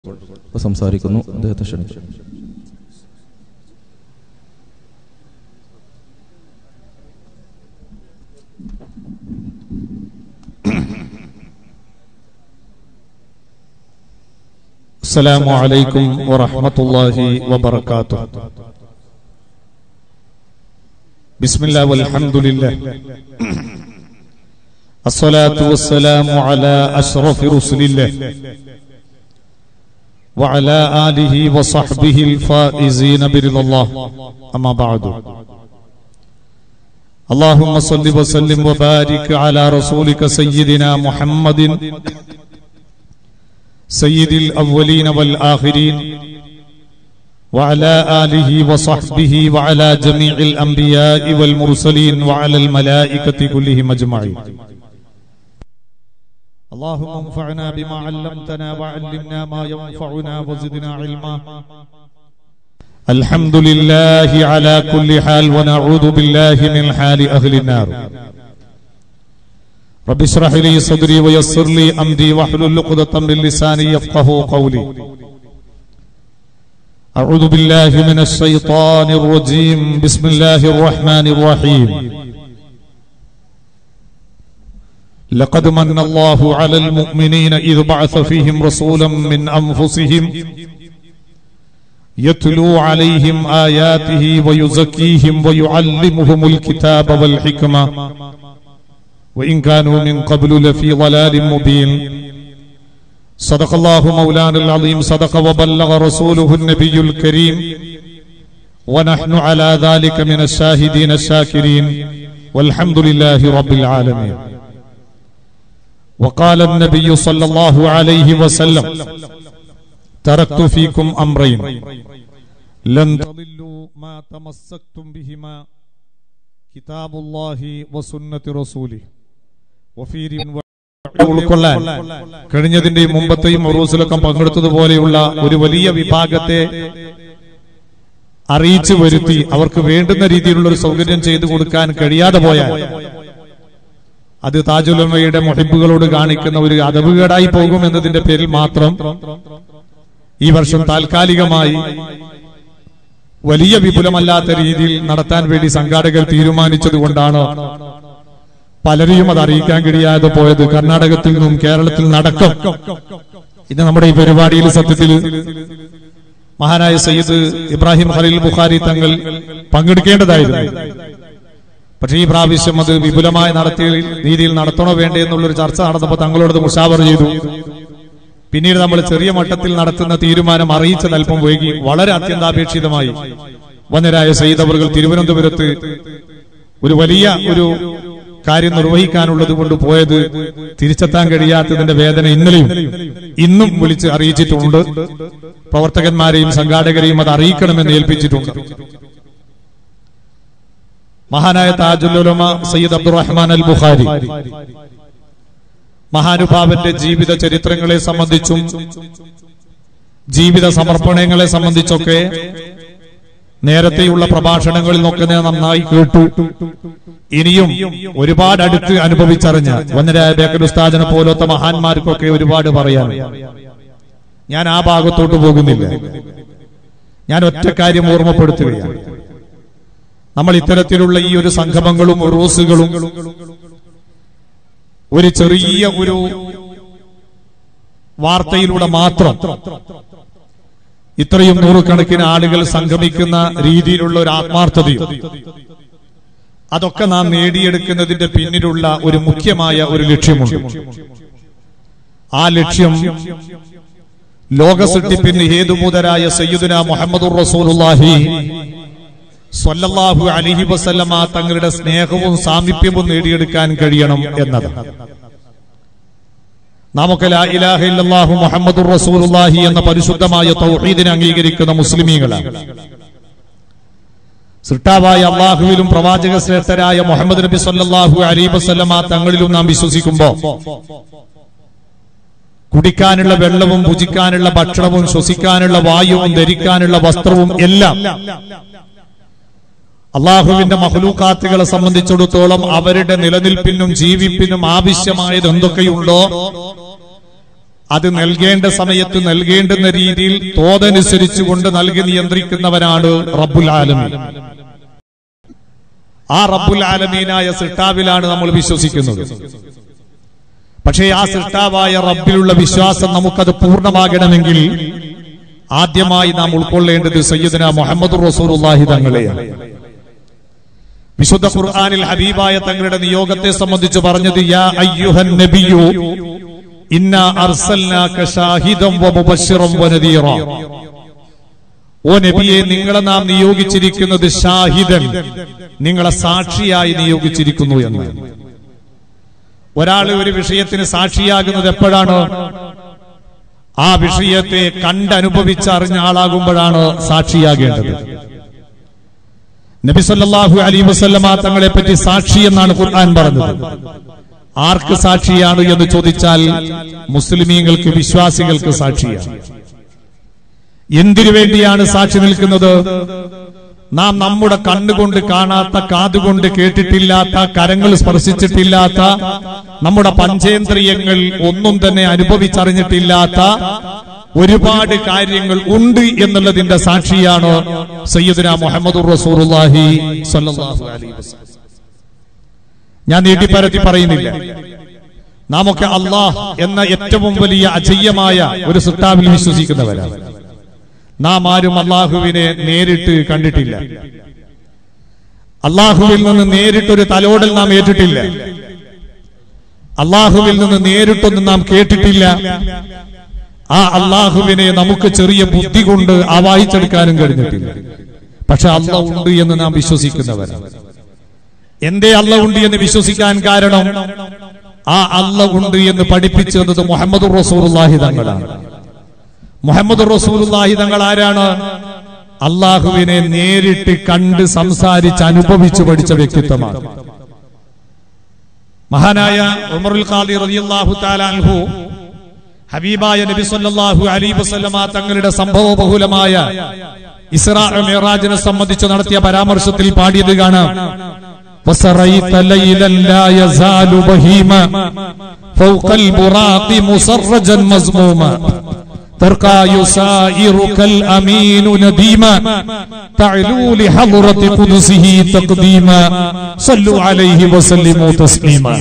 സംസാരിക്കുന്നു അദ്ദേഹത്തെ ക്ഷണിച്ചു السلام عليكم ورحمة الله وبركاته بسم الله والحمد لله الصلاة والسلام على أشرف رسل الله وعلى آله وصحبه الفائزين برضا الله أما بعد اللهم صل وسلم وبارك على رسولك سيدنا محمد سيد الأولين والآخرين وعلى آله وصحبه وعلى جميع الأنبياء والمرسلين وعلى الملائكة كلهم أجمعين اللهم انفعنا بما علمتنا وعلمنا ما ينفعنا وزدنا علما الحمد لله على كل حال ونعوذ بالله من حال أهل النار رب اشرح لي صدري ويسر لي امري واحلل عقدة من لساني يفقه قولي اعوذ بالله من الشيطان الرجيم بسم الله الرحمن الرحيم لقد من الله على المؤمنين اذ بعث فيهم رسولا من انفسهم يتلو عليهم اياته ويزكيهم ويعلمهم الكتاب والحكمه وإن كانوا من قبل لفي ضلال مبين صدق الله مولانا العظيم صدق وبلغ رسوله النبي الكريم ونحن على ذلك من الشاهدين الشاكرين والحمد لله رب العالمين وقال النبي صلى الله عليه وسلم تركت فيكم أمرين لن تضلوا ما تمسكتم بهما كتاب الله وسنة رسوله ഉൾക്കൊള്ളാൻ കഴിഞ്ഞതിന്റെയും മുമ്പത്തെയും ഉറൂസിലൊക്കെ പങ്കെടുത്തതുപോലെയുള്ള ഒരു വലിയ വിഭാഗത്തെ അറിയിച്ചു വരുത്തി അവർക്ക് വേണ്ടുന്ന രീതിയിലുള്ള ഒരു സൗകര്യം ചെയ്തു കൊടുക്കാൻ കഴിയാതെ പോയാൽ അത് താജുലമയുടെ മൊഹിബുകളോട് കാണിക്കുന്ന ഒരു അതവുകേടായി പോകും എന്നതിന്റെ പേരിൽ മാത്രം ഈ വർഷം താൽക്കാലികമായി വലിയ വിപുലമല്ലാത്ത രീതിയിൽ നടത്താൻ വേണ്ടി സംഘാടകർ തീരുമാനിച്ചത് കൊണ്ടാണ് പലരെയും അത് അറിയിക്കാൻ കഴിയാതെ പോയത് കർണാടകത്തിൽ നിന്നും കേരളത്തിൽ നടക്കം ഇത് നമ്മുടെ ഈ പരിപാടിയിൽ സത്യത്തിൽ മഹാനായ സയ്യിദ് ഇബ്രാഹിം ഖലീൽ ബുഖാരി തങ്ങൾ പങ്കെടുക്കേണ്ടതായിരുന്നു പക്ഷേ ഈ പ്രാവശ്യം അത് വിപുലമായി നടത്തിയ രീതിയിൽ നടത്തണോ വേണ്ടേ എന്നുള്ളൊരു ചർച്ച നടന്നപ്പോൾ തങ്ങളോട് മുഷാവർ ചെയ്തു പിന്നീട് നമ്മൾ ചെറിയ മട്ടത്തിൽ നടത്തുന്ന തീരുമാനം അറിയിച്ചത് അല്പം വൈകി വളരെ അത്യന്താപേക്ഷിതമായി വന്നരായ സയ്യിദ് അവർ തിരുവനന്തപുരത്ത് ഒരു വലിയ ഒരു കാര്യം നിർവഹിക്കാനുള്ളത് കൊണ്ട് പോയത് തിരിച്ചെത്താൻ കഴിയാത്തതിന്റെ വേദന ഇന്നലെയും ഇന്നും വിളിച്ച് അറിയിച്ചിട്ടുണ്ട് പ്രവർത്തകന്മാരെയും സംഘാടകരെയും അത് അറിയിക്കണമെന്ന് ഏൽപ്പിച്ചിട്ടുണ്ട് മഹാനായ താജുലുലമ സയ്യിദ് അബ്ദുറഹ്മാൻ അൽ ബുഖാരി മഹാനുഭാവന്റെ ജീവിത ചരിത്രങ്ങളെ സംബന്ധിച്ചും ജീവിത സമർപ്പണങ്ങളെ സംബന്ധിച്ചൊക്കെ നേരത്തെയുള്ള പ്രഭാഷണങ്ങളിൽ നിന്നൊക്കെ ഞാൻ നന്നായി കേട്ടു ഇനിയും ഒരുപാട് അടുത്ത് അനുഭവിച്ചറിഞ്ഞ വന്നരായ ബേക്കർ ഉസ്താദിനെ പോലത്തെ മഹാന്മാർക്കൊക്കെ ഒരുപാട് പറയാൻ ഞാൻ ആ ഭാഗത്തോട്ട് പോകുന്നില്ല ഞാൻ ഒറ്റ കാര്യം ഓർമ്മപ്പെടുത്തുകയാണ് നമ്മൾ ഇത്തരത്തിലുള്ള ഈ ഒരു സംഗമങ്ങളും റോസുകളും ഒരു ചെറിയ ഒരു വാർത്തയിലൂടെ മാത്രം ഇത്രയും നൂറുകണക്കിന് ആളുകൾ സംഗമിക്കുന്ന രീതിയിലുള്ള ഒരു ആത്മാർത്ഥതയും അതൊക്കെ നാം നേടിയെടുക്കുന്നതിന്റെ പിന്നിലുള്ള ഒരു മുഖ്യമായ ഒരു ലക്ഷ്യമുണ്ട് ആ ലക്ഷ്യം ലോക സൃഷ്ടിപ്പിന് ഹേതുഭൂതരായ സയ്യിദുന മുഹമ്മദുർ റസൂലുള്ളാഹി സ്വല്ലല്ലാഹു അലൈഹി വസല്ലമ തങ്ങളുടെ സ്നേഹവും സാമീപ്യവും നേടിയെടുക്കാൻ കഴിയണം എന്നത് നമുക്ക് ലാ ഇലാഹ ഇല്ലല്ലാഹു മുഹമ്മദുർ റസൂലുള്ളാഹി എന്ന പരിശുദ്ധമായ തൗഹീദിനെ അംഗീകരിക്കുന്ന മുസ്ലിമീങ്ങളാണ് സൃഷ്ടാവായ അള്ളാഹുവിലും പ്രവാചക ശ്രേഷ്ഠരായ മുഹമ്മദ് നബി സല്ലല്ലാഹു അലൈഹി വസല്ലമ തങ്ങളിലും നാം വിശ്വസിക്കുമ്പോ കുടിക്കാനുള്ള വെള്ളവും ഭുജിക്കാനുള്ള ഭക്ഷണവും ശ്വസിക്കാനുള്ള വായുവും ധരിക്കാനുള്ള വസ്ത്രവും എല്ലാം അള്ളാഹുവിന്റെ മഹലൂക്കാത്തുകളെ സംബന്ധിച്ചിടത്തോളം അവരുടെ നിലനിൽപ്പിനും ജീവിപ്പിനും ആവശ്യമായത് എന്തൊക്കെയുണ്ടോ അത് നൽകേണ്ട സമയത്ത് നൽകേണ്ടുന്ന രീതിയിൽ തോതനുസരിച്ച് കൊണ്ട് നൽകി നിയന്ത്രിക്കുന്നവനാണ് റബ്ബുൽ ആലമീൻ ആ റബ്ബുൽ ആലമീനായ സിട്ടാവിലാണ് നമ്മൾ വിശ്വസിക്കുന്നത് പക്ഷേ ആ സിട്ടാവായ റബ്ബിലുള്ള വിശ്വാസം നമുക്കത് പൂർണ്ണമാകണമെങ്കിൽ ആദ്യമായി നാം ഉൾക്കൊള്ളേണ്ടത് സയ്യിദന മുഹമ്മദ് റസൂലുള്ളാഹി തങ്ങളെയാണ് വിശുദ്ധ ഖുർആനിൽ ഹബീബായ തങ്ങളുടെ നിയോഗത്തെ സംബന്ധിച്ച് പറഞ്ഞത് യാ അയ്യുഹൻ നബിയു ഇന്നാ അർസൽനാക ഷാഹിദൻ വമുബശ്ശിറൻ വനദീറ ഓ നബിയെ നിങ്ങളെ നാം നിയോഗിച്ചിരിക്കുന്നത് ഷാഹിദൻ നിങ്ങളെ സാക്ഷിയായി നിയോഗിച്ചിരിക്കുന്നു എന്ന് ഒരാൾ ഒരു വിഷയത്തിന് സാക്ഷിയാകുന്നത് എപ്പോഴാണ് ആ വിഷയത്തെ കണ്ടനുഭവിച്ചറിഞ്ഞ ആളാകുമ്പോഴാണ് സാക്ഷിയാകേണ്ടത് നബി സല്ലല്ലാഹു അലൈഹി വസല്ലമ തങ്ങളെ പറ്റി സാക്ഷി എന്നാണ് ഖുർആൻ പറഞ്ഞത് ആർക്ക് സാക്ഷിയാണ് എന്ന് ചോദിച്ചാൽ മുസ്ലിമീങ്ങൾക്ക് വിശ്വാസികൾക്ക് സാക്ഷിയാണ് എന്തിനു വേണ്ടിയാണ് സാക്ഷി നിൽക്കുന്നത് നാം നമ്മുടെ കണ്ണുകൊണ്ട് കാണാത്ത കാതുകൊണ്ട് കേട്ടിട്ടില്ലാത്ത കരങ്ങൾ സ്പർശിച്ചിട്ടില്ലാത്ത നമ്മുടെ പഞ്ചേന്ദ്രിയങ്ങൾ ഒന്നും തന്നെ അനുഭവിച്ചറിഞ്ഞിട്ടില്ലാത്ത ഒരുപാട് കാര്യങ്ങൾ ഉണ്ട് എന്നുള്ളതിന്റെ സാക്ഷിയാണ് സയ്യിദുന മുഹമ്മദ് റസൂറുല്ലാഹി സ്വല്ലല്ലാഹു അലൈഹി വസല്ലം ഞാൻ നീട്ടിപ്പരത്തി പറയുന്നില്ല നാമൊക്കെ അള്ളാഹ് എന്ന ഏറ്റവും വലിയ അജയ്യമായ ഒരു സിട്ടാവിൽ വിശ്വസിക്കുന്നവരാണ് നാം ആരും അള്ളാഹുവിനെ നേരിട്ട് കണ്ടിട്ടില്ല അള്ളാഹുവിൽ നിന്ന് നേരിട്ടൊരു തലോടൽ നാം ഏറ്റിട്ടില്ല അള്ളാഹുവിൽ നിന്ന് നേരിട്ടൊന്നും നാം കേട്ടിട്ടില്ല ആ അള്ളാഹുവിനെ നമുക്ക് ചെറിയ ബുദ്ധി കൊണ്ട് ആവാഹിച്ചെടുക്കാനും കഴിഞ്ഞിട്ടില്ല പക്ഷെ അല്ല ഉണ്ട് എന്ന് നാം വിശ്വസിക്കുന്നവരാണ് എന്തേ അല്ല ഉണ്ട് എന്ന് വിശ്വസിക്കാൻ കാരണം ആ അല്ല ഉണ്ട് എന്ന് പഠിപ്പിച്ചു തന്നത് മുഹമ്മദ് റസൂറുല്ലാഹി തങ്ങളാണ് മുഹമ്മദ് റസൂലുള്ളാഹി തങ്ങൾ ആരാണ് അള്ളാഹുവിനെ നേരിട്ട് കണ്ട് സംസാരിച്ച് അനുഭവിച്ചു പഠിച്ച വ്യക്തിത്വമാണ് മഹാനായ ഉമറുൽ ഖാദി റളിയല്ലാഹു തആല അൻഹു ഹബീബായ നബി സല്ലല്ലാഹു അലൈഹി വസല്ലമ തങ്ങളുടെ സംഭവ ബഹുലമായ ഇസ്രാ മിറാജിനെ സംബന്ധിച്ച് നടത്തിയ പരാമർശത്തിൽ പാടിയത് കാണാം وسريت ليلا لا يزال بهيما فوق البراق مسرجا مزموما ترقى يسائرك الأمين نديما تعلو لحضرة قدسه تقديما صلوا عليه وسلموا تسليما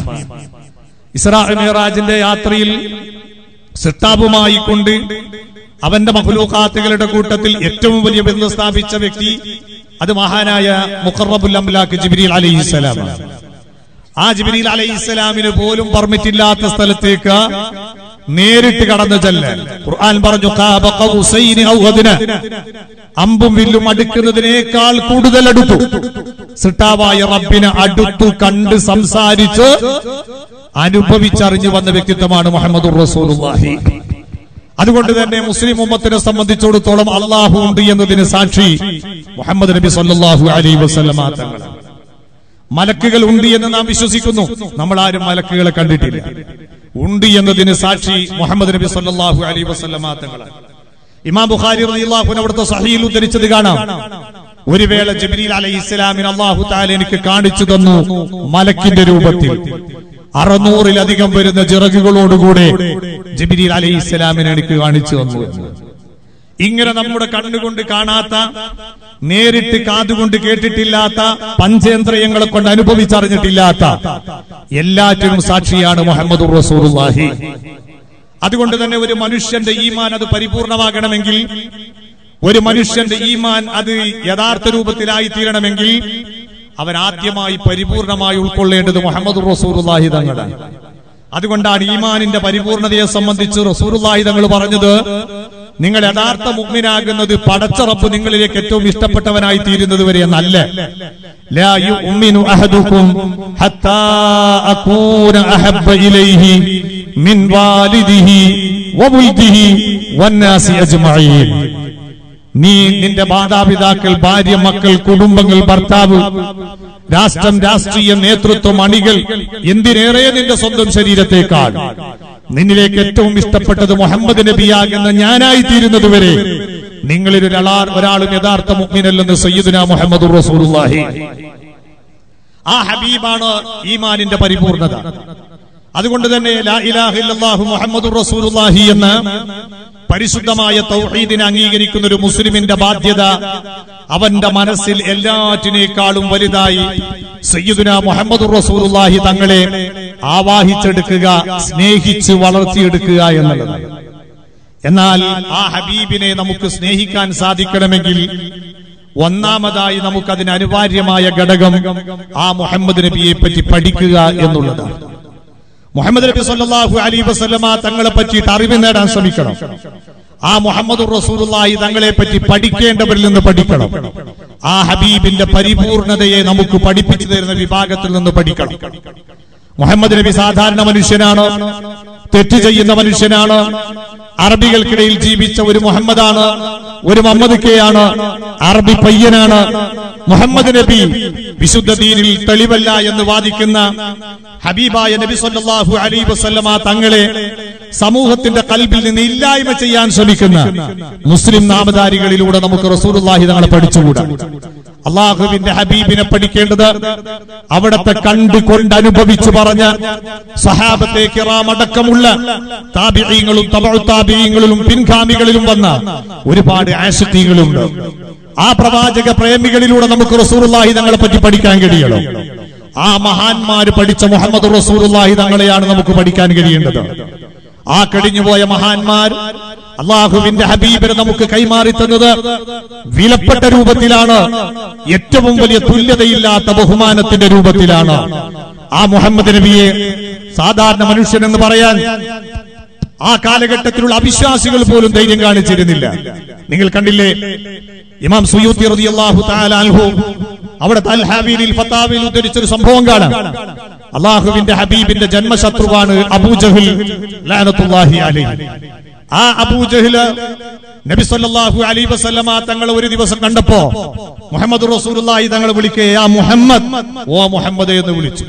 ഇസ്രാ മിറാജിന്റെ യാത്രയിൽ സിട്ടാബുമായി കൊണ്ട് അവന്റെ മഹ്ലൂഖാത്തുകളുടെ കൂട്ടത്തിൽ ഏറ്റവും വലിയ ബന്ധം സ്ഥാപിച്ച വ്യക്തി അത് മഹാനായ മുഖറബുൽ അംലാക്ക് ജിബ്രീൽ അലൈഹിസ്സലാമാണ് ആ ജിബ്രീൽ അലൈഹിസ്സലാമിന് പോലും പെർമിറ്റ് ഇല്ലാത്ത സ്ഥലത്തേക്ക് നേരിട്ട് കടന്നു ചെല്ലാൻ ഖുർആൻ പറഞ്ഞു ഖാബ ഖൗസൈനി ഔ അദ്ന. അമ്പും വില്ലും അടുക്കുന്നതിനേക്കാൾ കൂടുതൽ അടുത്തു സിട്ടാവായ റബ്ബിനെ അടുത്തു കണ്ട് സംസാരിച്ച് അനുഭവിച്ചറിഞ്ഞു വന്ന വ്യക്തിത്വമാണ് മുഹമ്മദ് റസൂലുള്ളാഹി അതുകൊണ്ട് തന്നെ മുസ്ലിം ഉമ്മത്തിനെ സംബന്ധിച്ചിടത്തോളം അള്ളാഹു ഉണ്ട് എന്നതിന് സാക്ഷി മുഹമ്മദ് നബി സല്ലല്ലാഹു അലൈഹി വസല്ലമ തങ്ങളാണ് മലക്കുകൾ ഉണ്ട് എന്ന് നാം വിശ്വസിക്കുന്നു നമ്മൾ ആരും മലക്കുകളെ കണ്ടിട്ടില്ല ഉണ്ട് എന്നതിന് സാക്ഷി മുഹമ്മദ് നബി സല്ലല്ലാഹു അലൈഹി വസല്ലമ തങ്ങളാണ് ഇമാം ബുഖാരി റളിയല്ലാഹു അൻഹു അവിടുത്തെ സഹീൽ ഉദ്ധരിച്ചത് കാണാം ഒരു വേള ജബരീൽ അലൈഹി ഇസ്ലാമിന് അള്ളാഹു താല എനിക്ക് കാണിച്ചു തന്നു മലക്കിന്റെ രൂപത്തിൽ അറുന്നൂറിലധികം വരുന്ന ചിറകുകളോടുകൂടെ ജബരീൽ അലൈഹി ഇസ്ലാമിനെ എനിക്ക് കാണിച്ചു തന്നു എന്ന്. ഇങ്ങനെ നമ്മുടെ കണ്ണുകൊണ്ട് കാണാത്ത നേരിട്ട് കാതുകൊണ്ട് കേട്ടിട്ടില്ലാത്ത പഞ്ചേന്ദ്രിയങ്ങളെ കൊണ്ട് അനുഭവിച്ചറിഞ്ഞിട്ടില്ലാത്ത എല്ലാറ്റിനും സാക്ഷിയാണ് മുഹമ്മദ് റസൂലുള്ളാഹി അതുകൊണ്ട് തന്നെ ഒരു മനുഷ്യന്റെ ഈമാൻ അത് പരിപൂർണമാകണമെങ്കിൽ ഒരു മനുഷ്യന്റെ ഈമാൻ അത് യഥാർത്ഥ രൂപത്തിലായി തീരണമെങ്കിൽ അവൻ ആദ്യമായി പരിപൂർണമായി ഉൾക്കൊള്ളേണ്ടത് മുഹമ്മദ് റസൂറുല്ലാഹി തങ്ങളാണ് അതുകൊണ്ടാണ് ഈമാനിന്റെ പരിപൂർണതയെ സംബന്ധിച്ച് റസൂറുല്ലാഹി തങ്ങൾ പറഞ്ഞത് നിങ്ങൾ യഥാർത്ഥ മുഗ്മിനാകുന്നത് പടച്ച റബ്ബ് നിങ്ങളിലേക്ക് ഏറ്റവും ഇഷ്ടപ്പെട്ടവനായി തീരുന്നത് വരെ എന്നല്ല ലാ യുഅ്മിനു അഹദുക്കും ഹത്താ അകൂന അഹബ്ബ ഇലൈഹി മിൻ വാലിദിഹി വവുൽദിഹി വന്നാസി അജ്മഈൻ നീ നിന്റെ മാതാപിതാക്കൾ ഭാര്യ മക്കൾ കുടുംബങ്ങൾ ഭർത്താവ് രാഷ്ട്രം രാഷ്ട്രീയ നേതൃത്വം അണികൾ എന്തിനേറെ നിന്റെ സ്വന്തം ശരീരത്തേക്കാൾ നിന്നിലേക്ക് ഏറ്റവും ഇഷ്ടപ്പെട്ടത് മുഹമ്മദ് നബിയാകുന്ന ഞാനായി തീരുന്നത് വരെ നിങ്ങളിൽ ഒരാളാ ഒരാളും യഥാർത്ഥ മുഗ്മിനല്ലെന്ന് സയ്യിദുന മുഹമ്മദ് റസൂലുള്ളാഹി ആ ഹബീബാണ് ഈമാനിന്റെ പരിപൂർണത അതുകൊണ്ട് തന്നെ ലാ ഇലാഹ ഇല്ലല്ലാഹു മുഹമ്മദുർ റസൂലുള്ളാഹി എന്ന് പരിശുദ്ധമായ തൗഹീദിനെ അംഗീകരിക്കുന്ന ഒരു മുസ്ലിമിന്റെ ബാധ്യത അവന്റെ മനസ്സിൽ എല്ലാറ്റിനേക്കാളും വലുതായി സയ്യിദുന മുഹമ്മദുർ റസൂലുള്ളാഹി തങ്ങളെ ആവാഹിച്ചെടുക്കുക സ്നേഹിച്ച് വളർത്തിയെടുക്കുക എന്നുള്ളതാണ് എന്നാൽ ആ ഹബീബിനെ നമുക്ക് സ്നേഹിക്കാൻ സാധിക്കണമെങ്കിൽ ഒന്നാമതായി നമുക്കതിന് അനിവാര്യമായ ഘടകം ആ മുഹമ്മദ് നബിയെ പറ്റി പഠിക്കുക എന്നുള്ളതാണ് മുഹമ്മദ് നബി സല്ലല്ലാഹു അലൈഹി വസല്ലമ തങ്ങളെ പറ്റിയിട്ട് അറിവ് നേടാൻ ശ്രമിക്കണം ആ മുഹമ്മദ് റസൂലുള്ളാഹി തങ്ങളെ പറ്റി പഠിക്കേണ്ടവരിൽ നിന്ന് പഠിക്കണം ആ ഹബീബിന്റെ പരിപൂർണതയെ നമുക്ക് പഠിപ്പിച്ചു തരുന്ന വിഭാഗത്തിൽ നിന്ന് പഠിക്കണം മുഹമ്മദ് നബി സാധാരണ മനുഷ്യനാണ് തെറ്റ് ചെയ്യുന്ന മനുഷ്യനാണ് അറബികൾക്കിടയിൽ ജീവിച്ച ഒരു മുഹമ്മദാണ് ഒരു മുഹമ്മദ് കെയാണ് അറബി പയ്യനാണ് മുഹമ്മദ് നബി വിശുദ്ധ ദീനിൽ തെളിവല്ല എന്ന് വാദിക്കുന്ന ഹബീബായ നബി സല്ലല്ലാഹു അലൈഹി വസല്ലമ തങ്ങളെ സമൂഹത്തിന്റെ കൽബിൽ നിന്ന് ഇല്ലായ്മ ചെയ്യാൻ ശ്രമിക്കുന്ന മുസ്ലിം നാമധാരികളിലൂടെ നമുക്ക് റസൂലുള്ളാഹി തങ്ങളെ പഠിച്ചുകൂടാ അള്ളാഹുവിന്റെ ഹബീബിനെ പഠിക്കേണ്ടത് അവിടത്തെ കണ്ടുകൊണ്ട് അനുഭവിച്ചു പറഞ്ഞ സഹാബത്തെ കിറാം അടക്കമുള്ള താപിയങ്ങളും താപിയങ്ങളിലും പിൻഗാമികളിലും വന്ന ഒരുപാട് ആശക്തികളുണ്ട് ആ പ്രവാചക പ്രേമികളിലൂടെ നമുക്ക് റസൂറുല്ലാഹി തങ്ങളെ പറ്റി പഠിക്കാൻ കഴിയണം ആ മഹാന്മാര് പഠിച്ച മുഹമ്മദ് റസൂറുല്ലാഹി തങ്ങളെയാണ് നമുക്ക് പഠിക്കാൻ കഴിയേണ്ടത് ആ കഴിഞ്ഞുപോയ മഹാന്മാർ അള്ളാഹുവിന്റെ ഹബീബിനെ നമുക്ക് കൈമാറി തന്നത് വിലപ്പെട്ട രൂപത്തിലാണ് ഏറ്റവും വലിയ തുല്യതയില്ലാത്ത ബഹുമാനത്തിന്റെ രൂപത്തിലാണ് ആ മുഹമ്മദ് നബിയെ സാധാരണ മനുഷ്യൻ എന്ന് പറയാൻ ആ കാലഘട്ടത്തിലുള്ള അവിശ്വാസികൾ പോലും ധൈര്യം കാണിച്ചിരുന്നില്ല നിങ്ങൾ കണ്ടില്ലേ ഇമാം സുയൂത്തി റളിയല്ലാഹു തആല അൻഹു അവിടെ തൽഹാബീലിൽ ഫത്താവിൽ ഉദ്ധരിച്ചൊരു സംഭവം കാണാം അള്ളാഹുവിന്റെ ഹബീബിന്റെ ജന്മശത്രുവാണ് അബൂജഹിൽ ലാനത്തുല്ലാഹി അലൈഹി ആ അബൂജഹില് നബി സല്ലല്ലാഹു അലൈഹി വസല്ലമ തങ്ങളെ ഒരു ദിവസം കണ്ടപ്പോ മുഹമ്മദ് റസൂലുള്ളാഹി തങ്ങളെ വിളിക്കേ ആ മുഹമ്മദ് ഓ മുഹമ്മദ് എന്ന് വിളിച്ചു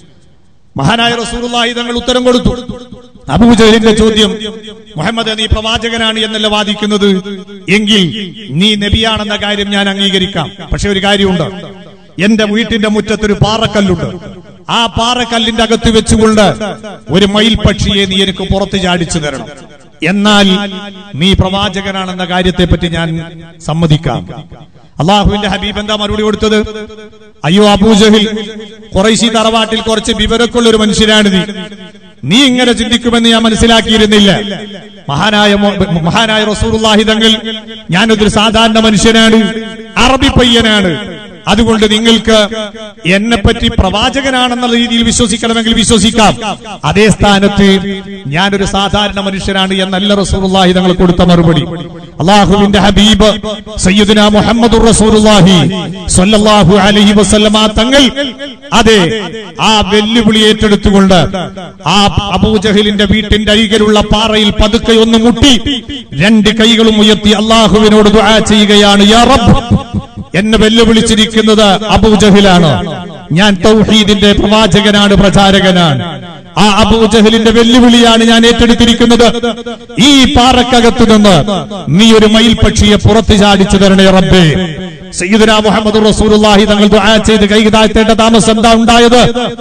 മഹാനായ റസൂലുള്ളാഹി തങ്ങൾ ഉത്തരം കൊടുത്തു അബൂജഹലിന്റെ ചോദ്യം മുഹമ്മദ് നീ പ്രവാചകനാണ് എന്നല്ല വാദിക്കുന്നത് എങ്കിൽ നീ നബിയാണെന്ന കാര്യം ഞാൻ അംഗീകരിക്കാം പക്ഷെ ഒരു കാര്യമുണ്ട് എന്റെ വീട്ടിന്റെ മുറ്റത്തൊരു പാറക്കല്ലുണ്ട് ആ പാറക്കല്ലിന്റെ അകത്ത് വെച്ചുകൊണ്ട് ഒരു മയിൽ പക്ഷിയെ നീ എനിക്ക് പുറത്ത് ചാടിച്ചു തരണം എന്നാൽ നീ പ്രവാചകനാണെന്ന കാര്യത്തെ പറ്റി ഞാൻ സമ്മതിക്കാം അള്ളാഹുവിന്റെ ഹബീബ് എന്താ മറുപടി കൊടുത്തത് അയ്യോ അബൂജഹിൽ കുറേശി തറവാട്ടിൽ കുറച്ച് വിവരക്കുള്ള ഒരു മനുഷ്യനാണ് നീ നീ ഇങ്ങനെ ചിന്തിക്കുമെന്ന് ഞാൻ മനസ്സിലാക്കിയിരുന്നില്ല മഹാനായ മൊ- മഹാനായ റസൂറുല്ലാഹി തങ്ങൾ ഞാനൊരു സാധാരണ മനുഷ്യനാണ് അറബി പയ്യനാണ് അതുകൊണ്ട് നിങ്ങൾക്ക് എന്നെ പറ്റി പ്രവാചകനാണെന്നുള്ള രീതിയിൽ വിശ്വസിക്കണമെങ്കിൽ വിശ്വസിക്കാം അതേ സ്ഥാനത്ത് ഞാനൊരു സാധാരണ മനുഷ്യനാണ് എന്നല്ല റസൂറുല്ലാഹി തങ്ങൾ കൊടുത്ത മറുപടി അള്ളാഹുവിന്റെ ഹബീബ് സയ്യിദുന മുഹമ്മദ് റസൂലുള്ളാഹി സ്വല്ലല്ലാഹു അലൈഹി വസല്ലമ തങ്ങൾ അതെ ആ വെല്ലുവിളി ഏറ്റെടുത്തുകൊണ്ട് ആ അബൂജഹലിന്റെ വീട്ടിന്റെ അരികിലുള്ള പാറയിൽ പതുക്കെ ഒന്ന് മുട്ടി രണ്ട് കൈകളും ഉയർത്തി അള്ളാഹുവിനോട് ദുആ ചെയ്യുകയാണ് യാ റബ്ബ് എന്നെ വെല്ലുവിളിച്ചിരിക്കുന്നത് അബൂജഹിലാണ് ഞാൻ തൗഹീദിന്റെ പ്രവാചകനാണ് പ്രചാരകനാണ് ആ അബൂജഹലിന്റെ വെല്ലുവിളിയാണ് ഞാൻ ഏറ്റെടുത്തിരിക്കുന്നത് ഈ പാറക്കകത്ത് നിന്ന് നീ ഒരു മയിൽ പക്ഷിയെ പുറത്തു ചാടിച്ചു തരണേ റബ്ബേ സയ്യിദുന മുഹമ്മദ് റസൂലുള്ളാഹി തങ്ങൾ ദുആ ചെയ്ത് കൈ താഴ്ത്തേണ്ട താമസം എന്താ ഉണ്ടായത്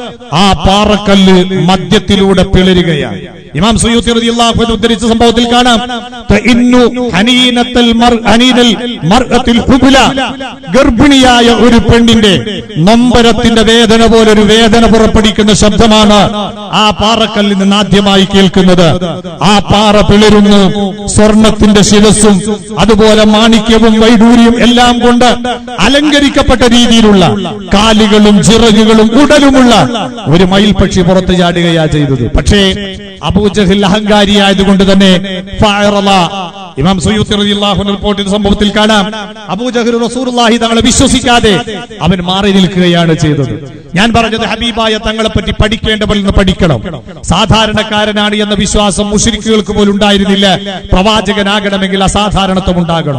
ആ പാറക്കല്ല് മധ്യത്തിലൂടെ പിളരുകയാണ് ഇമാം സുയൂത്തി റളിയല്ലാഹു അൻഹു ഉദ്ധരിച്ച സംഭവത്തിൽ കാണാം തഇന്നു ഹനീനത്തൽ മർ ഹനീനൽ മർഅത്തിൽ ഹുബ്ല ഗർഭിണിയായ ഒരു പെണ്ണിന്റെ നൊമ്പരത്തിന്റെ വേദന പോലെ ഒരു വേദന പുറപ്പെടുവിക്കുന്ന ശബ്ദമാണ് ആ പാറക്കല്ലിൽ നിന്ന് ആദ്യമായി കേൾക്കുന്നത് ആ പാറ പിളരുന്നു സ്വർണത്തിന്റെ ശിരസും അതുപോലെ മാണിക്യവും വൈഡൂര്യവും എല്ലാം കൊണ്ട് അലങ്കരിക്കപ്പെട്ട രീതിയിലുള്ള കാലുകളും ചിറകുകളും ഉടലുമുള്ള ഒരു മയിൽപക്ഷി പുറത്തു ചാടുകയാ ചെയ്തത് പക്ഷേ അബൂജഹിൽ അഹങ്കാരിയായതുകൊണ്ട് തന്നെ ഫഅറല. ഇമാം സുയൂത്തി റളിയല്ലാഹു അൻഹു റിപ്പോർട്ട് ചെയ്ത സംഭവത്തിൽ കാണാം അബൂജഹിൽ റസൂലുള്ളാഹി തങ്ങളെ വിശ്വസിക്കാതെ അവൻ മാറി നിൽക്കുകയാണ് ചെയ്തത് ഞാൻ പറഞ്ഞത് ഹബീബായ തങ്ങളെ പറ്റി പഠിക്കേണ്ടവരിൽ നിന്ന് പഠിക്കണം സാധാരണക്കാരനാണ് എന്ന വിശ്വാസം മുഷിരിക്കുകൾക്ക് പോലും ഉണ്ടായിരുന്നില്ല പ്രവാചകനാകണമെങ്കിൽ അസാധാരണത്വം ഉണ്ടാകണം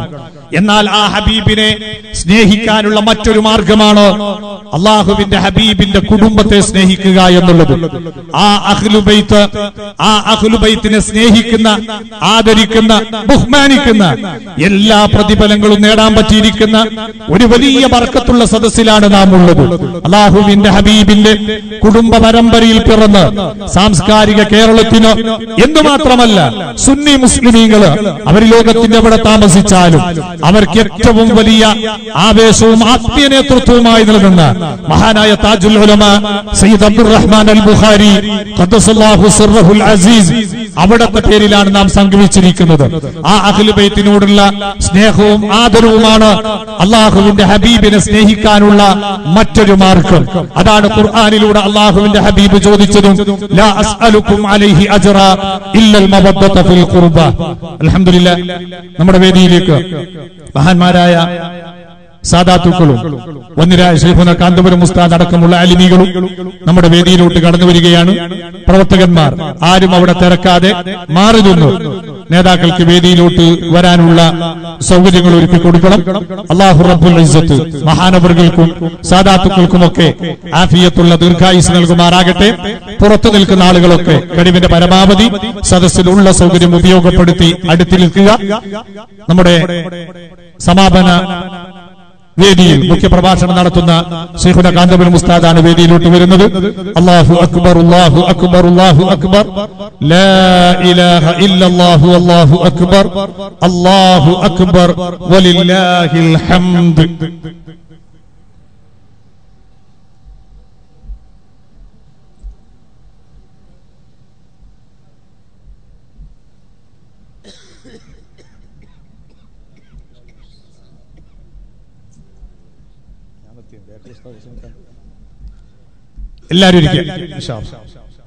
എന്നാൽ ആ ഹബീബിനെ സ്നേഹിക്കാനുള്ള മറ്റൊരു മാർഗമാണ് അള്ളാഹുവിന്റെ ഹബീബിന്റെ കുടുംബത്തെ സ്നേഹിക്കുക എന്നുള്ളത് ആ അഹ്ലുബൈത്ത് ആ അഹ്ലുബൈത്തിനെ സ്നേഹിക്കുന്ന ആദരിക്കുന്ന ബഹുമാനിക്കുന്ന എല്ലാ പ്രതിഫലങ്ങളും നേടാൻ പറ്റിയിരിക്കുന്ന ഒരു വലിയ ബർക്കത്തുള്ള സദസ്സിലാണ് നാം ഉള്ളത് അള്ളാഹുവിന്റെ ഹബീബിന്റെ കുടുംബ പരമ്പരയിൽ പിറന്ന് സാംസ്കാരിക കേരളത്തിന് എന്തുമാത്രമല്ല സുന്നി മുസ്ലിമീങ്ങള് അവർ ലോകത്തിന്റെ എവിടെ താമസിച്ചാലും അവർക്ക് ഏറ്റവും വലിയ ആവേശവും ആത്മീയ നേതൃത്വവുമായി നൽകുന്ന മഹാനായ താജുൽ ഉലമ സയ്യിദ് അബ്ദുറഹ്മാൻ അൽ ബുഖാരി ഖദ്ദസല്ലാഹു സിർറഹുൽ അസീസ് അവിടത്തെ പേരിലാണ് നാം സംഗമിച്ചിരിക്കുന്നത് ആ അഖിലുബൈത്തിനോടുള്ള സ്നേഹവും ആദരവുമാണ് അള്ളാഹുവിന്റെ ഹബീബിനെ സ്നേഹിക്കാനുള്ള മറ്റൊരു മാർഗം അതാണ് ഖുർആനിലൂടെ അള്ളാഹുവിന്റെ ഹബീബ് ചോദിച്ചതും ലാ അസ്അലുക്കും അലൈഹി അജ്റ ഇല്ലൽ മവദ്ദത ഫിൽ ഖുർബ അൽഹംദുലില്ലാ നമ്മുടെ വേദിയിലേക്ക് മഹാന്മാരായ സാദാത്തുക്കളും ഒന്നിരായ ഷെയ്ഖുന കാന്തപുരം ഉസ്താദ് അടക്കമുള്ള അലിമികളും നമ്മുടെ വേദിയിലോട്ട് കടന്നു വരികയാണ് പ്രവർത്തകന്മാർ ആരും അവിടെ തിരക്കാതെ മാറി നിന്നു നേതാക്കൾക്ക് വേദിയിലോട്ട് വരാനുള്ള സൗകര്യങ്ങൾ ഒരുക്കി കൊടുക്കണം അള്ളാഹു റബ്ബുൽ ഇസ്സത്ത് മഹാനവറുകൾക്കും സാദാത്തുക്കൾക്കുമൊക്കെ ആഫിയത്തുള്ള ദീർഘായുസ് നൽകുമാറാകട്ടെ പുറത്തു നിൽക്കുന്ന ആളുകളൊക്കെ കഴിവിന്റെ പരമാവധി സദസ്സിലുള്ള സൗകര്യം ഉപയോഗപ്പെടുത്തി അടുത്ത് നിൽക്കുക നമ്മുടെ സമാപന വേദിയിൽ മുഖ്യ പ്രഭാഷണം നടത്തുന്ന ഷെയ്ഖുന കാന്തപുരം ഉസ്താദാണ് വേദിയിലോട്ട് വരുന്നത് അല്ലാഹു അക്ബർ അല്ലാഹു അക്ബർ അല്ലാഹു അക്ബർ ലാ ഇലാഹ ഇല്ലല്ലാഹു അല്ലാഹു അക്ബർ അല്ലാഹു അക്ബർ വലില്ലാഹിൽ ഹംദ് എല്ലാവരും ഇരിക്കുക ഇൻഷാ അല്ലാ.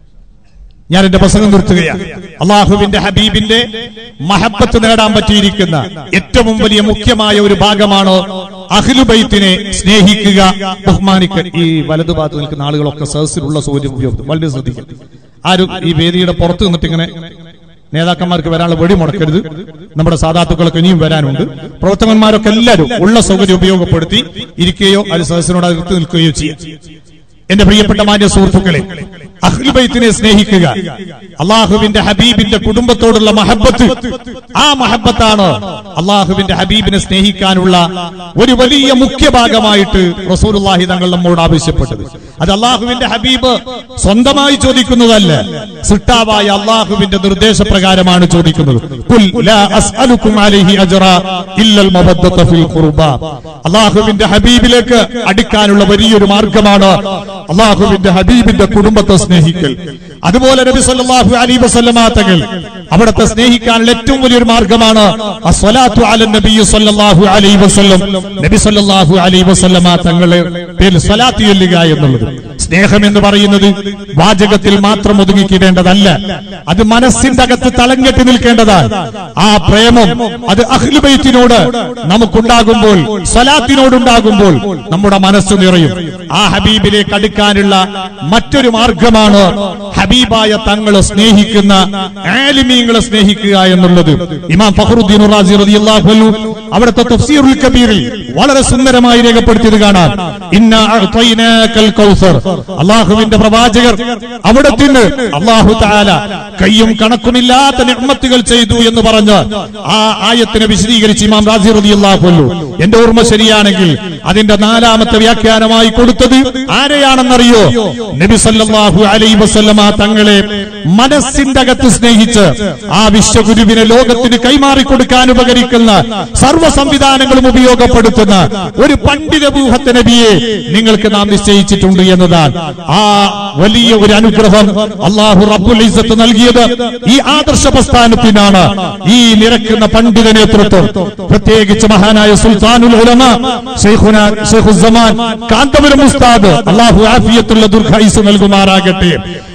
ഞാൻ എന്റെ പ്രസംഗം നിർത്തുകയാണ് അള്ളാഹുവിന്റെ ഹബീബിന്റെ മഹബത്ത് നേടാൻ പറ്റിയിരിക്കുന്ന ഏറ്റവും വലിയ മുഖ്യമായ ഒരു ഭാഗമാണ് അഖിലുബൈത്തിനെ സ്നേഹിക്കുക ബഹുമാനിക്കുക ഈ വലതുഭാഗത്ത് നിൽക്കുന്ന ആളുകളൊക്കെ സദസ്സിലുള്ള സൗകര്യം ഉപയോഗിക്കും വളരെ ശ്രദ്ധിക്കുക ആരും ഈ വേദിയുടെ പുറത്ത് നിന്നിട്ട് ഇങ്ങനെ നേതാക്കന്മാർക്ക് വരാനുള്ള വെടി മുടക്കരുത് നമ്മുടെ സാധാത്തുക്കളൊക്കെ ഇനിയും വരാനുണ്ട് പ്രവർത്തകന്മാരൊക്കെ എല്ലാവരും ഉള്ള സൗകര്യം ഉപയോഗപ്പെടുത്തി ഇരിക്കുകയോ അത് സദസ്സിനോട് അടുത്ത് നിൽക്കുകയോ ചെയ്യാം എന്റെ പ്രിയപ്പെട്ട മാന്യ സുഹൃത്തുക്കളെ അഹ്ലുബൈത്തിനെ സ്നേഹിക്കുക അള്ളാഹുവിന്റെ ഹബീബിന്റെ കുടുംബത്തോടുള്ള മഹബത്ത് ആ മഹബത്താണ് അള്ളാഹുവിന്റെ ഹബീബിനെ സ്നേഹിക്കാനുള്ള ഒരു വലിയ മുഖ്യ ഭാഗമായിട്ട് റസൂലുള്ളാഹി തങ്ങൾ നമ്മോട് ആവശ്യപ്പെട്ടത് അത് അള്ളാഹുവിന്റെ ഹബീബ് സ്വന്തമായി ചോദിക്കുന്നതല്ല സിട്ടാവായ അള്ളാഹുവിന്റെ നിർദ്ദേശപ്രകാരമാണ് ചോദിക്കുന്നത് ഖുൽ ലാ അസ്അലുക്കും അലൈഹി അജ്റ ഇല്ലൽ മവദ്ദത ഫിൽ ഖുർബ അള്ളാഹുവിന്റെ ഹബീബിലേക്ക് അടുക്കാനുള്ള വലിയൊരു മാർഗമാണ് അള്ളാഹുവിന്റെ ഹബീബിന്റെ കുടുംബത്തെ സ്നേഹിക്കൽ അതുപോലെ നബി സല്ലല്ലാഹു അലൈഹി വസല്ലമ തങ്ങൾ അവിടത്തെ സ്നേഹിക്കാനുള്ള ഏറ്റവും വലിയൊരു മാർഗമാണ് അസ്വലാത്തു അല നബി സല്ലല്ലാഹു അലൈഹി വസല്ലം നബി സല്ലല്ലാഹു അലൈഹി വസല്ലമ തങ്ങളെ പേരിൽ സ്വലാത്ത് ചൊല്ലുക എന്നുള്ളത് സ്നേഹം എന്ന് പറയുന്നത് വാചകത്തിൽ മാത്രം ഒതുങ്ങിക്കിടേണ്ടതല്ല അത് മനസ്സിന്റെ അകത്ത് തളം കെട്ടി നിൽക്കേണ്ടതാണ് ആ പ്രേമം അത് അഹ്ലുബൈത്തിനോട് നമുക്കുണ്ടാകുമ്പോൾ സ്വലാത്തിനോടുണ്ടാകുമ്പോൾ നമ്മുടെ മനസ്സ് നിറയും ആ ഹബീബിലേക്ക് അടുക്കാനുള്ള മറ്റൊരു മാർഗമാണ് ഹബീബായ തങ്ങളെ സ്നേഹിക്കുന്ന ആലിമീങ്ങളെ സ്നേഹിക്കുക എന്നുള്ളത് ഇമാം ഫഖറുദ്ദീൻ റാസി റളിയല്ലാഹു അൻഹു അവിടുത്തെ തഫ്സീറുൽ കബീറിൽ വളരെ സുന്ദരമായി രേഖപ്പെടുത്തിയത് കാണാം ഇന്ന അഅ്തൈനാകൽ കൗസർ അള്ളാഹുവിന്റെ പ്രവാചകർ അവിടെ നിന്ന് അള്ളാഹു താല കയ്യും കണക്കുമില്ലാത്ത നിഅ്മത്തുകൾ ചെയ്തു എന്ന് പറഞ്ഞ് ആ ആയത്തിനെ വിശദീകരിച്ച് ഇമാം റാസി റളിയല്ലാഹു അൻഹു എന്റെ ഓർമ്മ ശരിയാണെങ്കിൽ അതിന്റെ നാലാമത്തെ വ്യാഖ്യാനമായി കൊടുത്തത് ആരെയാണെന്നറിയോ നബി സല്ലല്ലാഹു അലൈഹി വസല്ലമ തങ്ങളെ മനസ്സിന്റെ അകത്ത് സ്നേഹിച്ച് ആ വിശ്വഗുരുവിനെ ലോകത്തിന് കൈമാറി കൊടുക്കാൻ ഉപകരിക്കുന്ന സർവ്വ സംവിധാനങ്ങളും ഉപയോഗപ്പെടുത്തുന്ന ഒരു പണ്ഡിത ബൂഹത്ത് നബിയെ നിങ്ങൾക്ക് നാം നിശ്ചയിച്ചിട്ടുണ്ട് എന്നതാണ് ആ വലിയ ഒരു അനുഗ്രഹം അള്ളാഹു റബ്ബുൽ ഇസ്സത്ത് നൽകിയത് ഈ ആദർശ പ്രസ്ഥാനത്തിനാണ് ഈ നിരക്കുന്ന പണ്ഡിത നേതൃത്വം പ്രത്യേകിച്ച് മഹാനായ സുൽത്താനുൽ ഉലമ ശൈഖുന ശൈഖുസ്സമാൻ കാന്തപുരം ഉസ്താദ് അള്ളാഹു ആഫിയത്തുള്ള ദുർഘായുസ് നൽകുമാറാകട്ടെ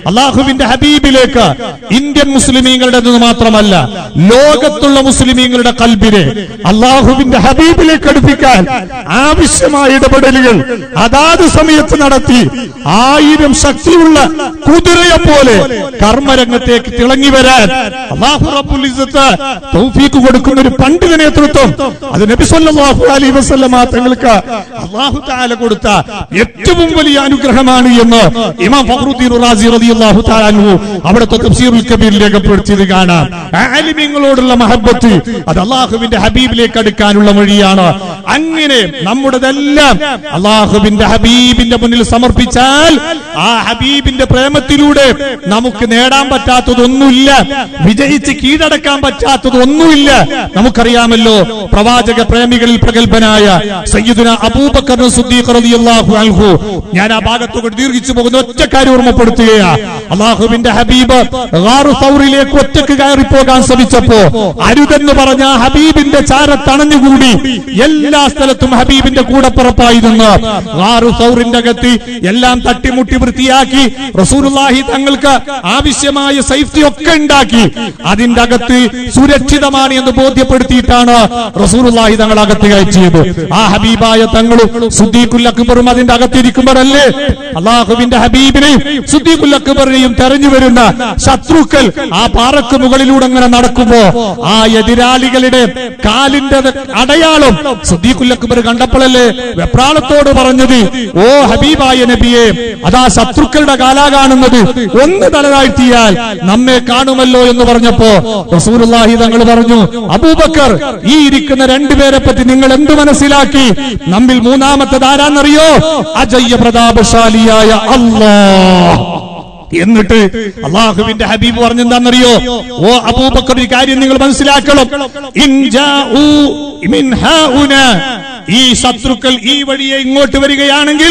അള്ളാഹുവിന്റെ ഹബീബിലേക്ക് ഇന്ത്യൻ മുസ്ലിമീങ്ങളുടെ മാത്രമല്ല ലോകത്തുള്ള മുസ്ലിമീങ്ങളുടെ കൽബിനെ അള്ളാഹുവിന്റെ ഹബീബിലേക്ക് അടുപ്പിക്കാൻ ആവശ്യമായ ഇടപെടലുകൾ അതാത് സമയത്ത് നടത്തി ആയിരം ശക്തിയുള്ള കുതിരയെ പോലെ കർമ്മരംഗത്തേക്ക് തിളങ്ങി വരാൻ അള്ളാഹു റബ്ബുൽ ഇസ്സത്ത് തൗഫീക്ക് കൊടുക്കുന്ന ഒരു പണ്ഡിത നേതൃത്വം അത് നബി സല്ലല്ലാഹു അലൈഹി വസല്ലമ തങ്ങൾക്ക് അള്ളാഹു തആല കൊടുത്ത ഏറ്റവും വലിയ അനുഗ്രഹമാണ് എന്ന് ഇമാം ഫഖറുദ്ദീൻ റാസി റളിയല്ലാഹു തആല അൻഹു അവിടുത്തെ തഫ്സീറുൽ കബീർ രേഖപ്പെടുത്തിയത് കാണാം ആലിമീങ്ങളോടുള്ള മഹബ്ബത്ത് അത് അള്ളാഹുവിന്റെ ഹബീബിലേക്ക് അടുക്കാനുള്ള വഴിയാണ് അങ്ങനെ നമ്മുടെതെല്ലാം അള്ളാഹുവിന്റെ ഹബീബിന്റെ മുന്നിൽ സമർപ്പിച്ചാൽ ആ ഹബീബിന്റെ പ്രേമത്തിലൂടെ നമുക്ക് നേടാൻ പറ്റാത്തതൊന്നുമില്ല വിജയിച്ച് കീഴടക്കാൻ പറ്റാത്തതൊന്നുമില്ല നമുക്കറിയാമല്ലോ പ്രവാചക പ്രേമികളിൽ പ്രഗത്ഭനായ സയ്യിദുന അബൂബക്കർ സിദ്ദീഖ് റളിയല്ലാഹു അൻഹു ഞാൻ ആ ഭാഗത്തോട് ദീർഘിച്ചു പോകുന്ന ഒറ്റ കാര്യം ഓർമ്മപ്പെടുത്തുകയാ അള്ളാഹുവിന്റെ ഹബീബ് ഗാറു സൗറിലേക്ക് ഒറ്റക്ക് കയറി പോകാൻ ശ്രമിച്ചപ്പോ അരുതെന്ന് പറഞ്ഞ ആ ഹബീബിന്റെ ചാരത്തണഞ്ഞുകൂടി എല്ലാ സ്ഥലത്തും ഹബീബിന്റെ കൂടപ്പിറപ്പായി നിന്ന് ഗാറു സൗറിന്റെ അകത്ത് എല്ലാം തട്ടിമുട്ടി വൃത്തിയാക്കി റസൂലുള്ളാഹി തങ്ങൾക്ക് ആവശ്യമായ സേഫ്റ്റി ഒക്കെ ഉണ്ടാക്കി അതിന്റെ അകത്ത് സുരക്ഷിതമാണ് എന്ന് ബോധ്യപ്പെടുത്തിയിട്ടാണ് റസൂലുള്ളാഹി തങ്ങൾ അകത്ത് കയറ്റിയത് ആ ഹബീബായ തങ്ങളും സുദ്ദീഖുൽ അക്ബറും അതിന്റെ അകത്തിരിക്കുമ്പോഴല്ലേ അള്ളാഹുവിന്റെ ഹബീബിനെയും സുദ്ദീഖുൽ അക്ബറിനെയും തെരഞ്ഞു വരുന്ന ശത്രുക്കൾ ആ പാറക്ക് മുകളിലൂടെ അങ്ങനെ നടക്കുമ്പോ ആ എതിരാളികളുടെ കാലിന്റെ അടയാളം സുദ്ദീഖുൽ അക്ബർ കണ്ടപ്പോഴല്ലേ വെപ്രാളത്തോട് പറഞ്ഞത് ഓ ഹബീബായ നബിയെ അതാ ശത്രുക്കളുടെ കാലാ കാണുന്നത് ഒന്ന് തലതാഴ്ത്തിയാൽ നമ്മെ കാണുമല്ലോ എന്ന് പറഞ്ഞപ്പോ റസൂലുള്ളാഹി തങ്ങൾ പറഞ്ഞു അബൂബക്കർ ഈ ഇരിക്കുന്ന രണ്ടുപേരെ പറ്റി നിങ്ങൾ എന്ത് മനസ്സിലാക്കി നമ്മിൽ മൂന്നാമത്തത് ആരാന്നറിയോ അജയ്യ പ്രതാപശാലിയായ അല്ലാഹ് എന്നിട്ട് അള്ളാഹുവിന്റെ ഹബീബ് പറഞ്ഞെന്താണെന്നറിയോ ഓ അബൂബക്കർ ഒരു കാര്യം നിങ്ങൾ മനസ്സിലാക്കണം ഇൻ ജാഊ മിൻ ഹാഉന ഈ ശത്രുക്കൾ ഈ വഴിയെ ഇങ്ങോട്ട് വരികയാണെങ്കിൽ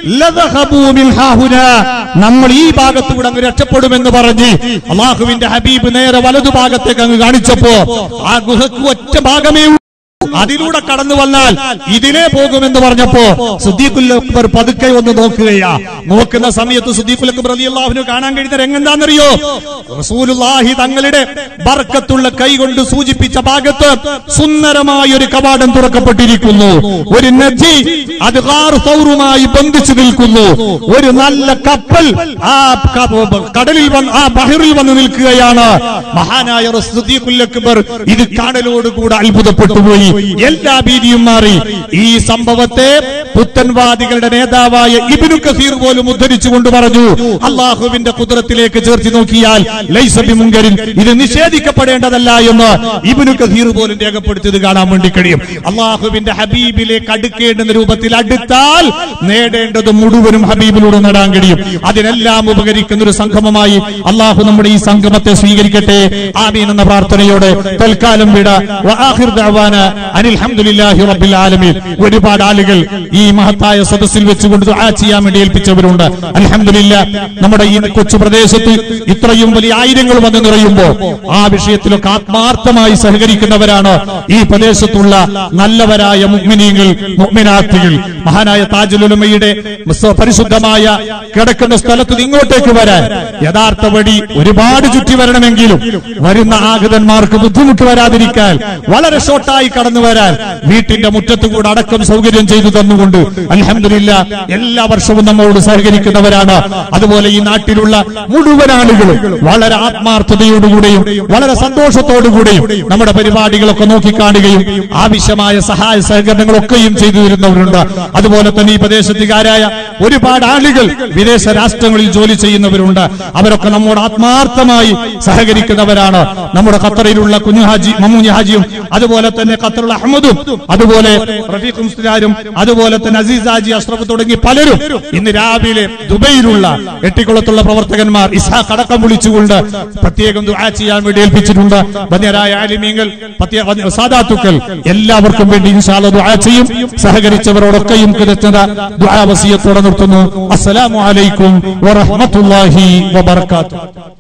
ലദഹബൂ മിൻ ഹാഹുന നമ്മൾ ഈ ഭാഗത്തൂടെ അങ്ങ് രക്ഷപ്പെടുമെന്ന് പറഞ്ഞ് അള്ളാഹുവിന്റെ ഹബീബ് നേരെ വലതു ഭാഗത്തേക്ക് അങ്ങ് കാണിച്ചപ്പോ ആ ഗുഹക്ക് ഒറ്റ ഭാഗമേ ഉള്ളൂ. അതിലൂടെ കടന്നു വന്നാൽ ഇതിലേ പോകുമെന്ന് പറഞ്ഞപ്പോ സുദ്ദീഖുൽ അക്ബർ പതുക്കെ ഒന്ന് നോക്കുകയാ നോക്കുന്ന സമയത്ത് സുദ്ദീഖുൽ അക്ബർ റളിയല്ലാഹുവിന് കാണാൻ കഴിയുന്ന രംഗം എന്താണെന്നറിയോ റസൂലുള്ളാഹി തങ്ങളുടെ ബർക്കത്തുള്ള കൈ കൊണ്ട് സൂചിപ്പിച്ച ഭാഗത്ത് സുന്ദരമായ ഒരു കവാടം തുറക്കപ്പെട്ടിരിക്കുന്നു ഒരു നദി അത് ഗാർ സൗറുമായി ബന്ധിച്ചു നിൽക്കുന്നു ഒരു നല്ല കപ്പൽ ആ ക- കടലിൽ വന്ന് ആ ബഹിറിൽ വന്ന് നിൽക്കുകയാണ് മഹാനായ സുദ്ദീഖുൽ അക്ബർ ഇത് കാണലോടുകൂടെ അത്ഭുതപ്പെട്ടു പോയി എല്ലാ ഭീതിയും മാറി ഈ സംഭവത്തെ പുത്തൻവാദികളുടെ നേതാവായ ഇബ്നു കസീർ പോലും ഉദ്ധരിച്ചുകൊണ്ട് പറഞ്ഞു അള്ളാഹുവിന്റെ കുതിരത്തിലേക്ക് ചേർത്തി നോക്കിയാൽ ലൈസബി മുങ്കരിൻ ഇത് നിഷേധിക്കപ്പെടേണ്ടതല്ല എന്ന് ഇബ്നു കസീർ പോലും രേഖപ്പെടുത്തിയത് കാണാൻ വേണ്ടി കഴിയും അള്ളാഹുവിന്റെ ഹബീബിലേക്ക് അടുക്കേണ്ടുന്ന രൂപത്തിൽ അടുത്താൽ നേടേണ്ടത് മുഴുവനും ഹബീബിലൂടെ നേടാൻ കഴിയും അതിനെല്ലാം ഉപകരിക്കുന്ന ഒരു സംഗമമായി അള്ളാഹു നമ്മുടെ ഈ സംഗമത്തെ സ്വീകരിക്കട്ടെ ആമീൻ എന്ന പ്രാർത്ഥനയോടെ തൽക്കാലം വിട വആഖിർ ദഅവാന അനിൽ ഹംദുലില്ലാഹി റബ്ബിൽ ആലമീൻ ഒരുപാട് ആളുകൾ ഈ മഹത്തായ സദസ്സിൽ വെച്ചുകൊണ്ട് ദുആ ചെയ്യാൻ വേണ്ടി ഏൽപ്പിച്ചവരുണ്ട് അൽഹംദുലില്ലാ നമ്മുടെ ഈ കൊച്ചു പ്രദേശത്ത് ഇത്രയും വലിയ ആയിരങ്ങൾ വന്ന് നിറയുമ്പോ ആ വിഷയത്തിലൊക്കെ ആത്മാർത്ഥമായി സഹകരിക്കുന്നവരാണ് ഈ പ്രദേശത്തുള്ള നല്ലവരായ മുഗ്മിനീങ്ങൾ മുഗ്മിനാർത്ഥികൾ മഹാനായ താജുലുലമയുടെ പരിശുദ്ധമായ കിടക്കുന്ന സ്ഥലത്ത് നിന്ന് ഇങ്ങോട്ടേക്ക് വരാൻ യഥാർത്ഥ വഴി ഒരുപാട് ചുറ്റി വരണമെങ്കിലും വരുന്ന ആഗതന്മാർക്ക് ബുദ്ധിമുട്ട് വരാതിരിക്കാൻ വളരെ ഷോർട്ടായി കടന്നു വരാൻ വീട്ടിന്റെ മുറ്റത്ത് കൂടെ അടക്കം സൗകര്യം ചെയ്തു തന്നുകൊണ്ട് അൽഹംദുലില്ല എല്ലാ വർഷവും നമ്മോട് സഹകരിക്കുന്നവരാണ് അതുപോലെ ഈ നാട്ടിലുള്ള മുഴുവൻ ആളുകളും വളരെ ആത്മാർത്ഥതയോടുകൂടെയും വളരെ സന്തോഷത്തോടുകൂടെയും നമ്മുടെ പരിപാടികളൊക്കെ നോക്കിക്കാണുകയും ആവശ്യമായ സഹായ സഹകരണങ്ങളൊക്കെയും ചെയ്തു തരുന്നവരുണ്ട് അതുപോലെ തന്നെ ഈ പ്രദേശത്തുകാരായ ഒരുപാട് ആളുകൾ വിദേശ രാഷ്ട്രങ്ങളിൽ ജോലി ചെയ്യുന്നവരുണ്ട് അവരൊക്കെ നമ്മോട് ആത്മാർത്ഥമായി സഹകരിക്കുന്നവരാണ് നമ്മുടെ ഖത്തറിലുള്ള കുഞ്ഞു ഹാജി മമ്മൂഞ്ഞി ഹാജിയും അതുപോലെ തന്നെ ഖത്തറുള്ള അഹമ്മദും അതുപോലെ റഫീഖ് മുസ്ലിയാരും അതുപോലെ തന്നെ അസീസ് ഹാജി അഷ്റഫ് തുടങ്ങി പലരും ഇന്ന് രാവിലെ ദുബൈയിലുള്ള എട്ടിക്കുളത്തുള്ള പ്രവർത്തകന്മാർ ഇസ്ഹാഖ് അടക്കം വിളിച്ചുകൊണ്ട് പ്രത്യേകം ദുആ ചെയ്യാൻ വേണ്ടി ഏൽപ്പിച്ചിട്ടുണ്ട് വന്യരായ ആലിമീങ്ങൾ പ്രത്യേക വന്യ- സാദാത്തുക്കൾ എല്ലാവർക്കും വേണ്ടി ഇൻഷാല്ല ദുആ ചെയ്യും സഹകരിച്ചവരോടൊക്കെയും കൃതജ്ഞത ദുആ വസിയത്തോടെ നിർത്തുന്നു അസ്സലാമു അലൈക്കും വറഹ്മത്തുള്ളാഹി വബറകാതുഹു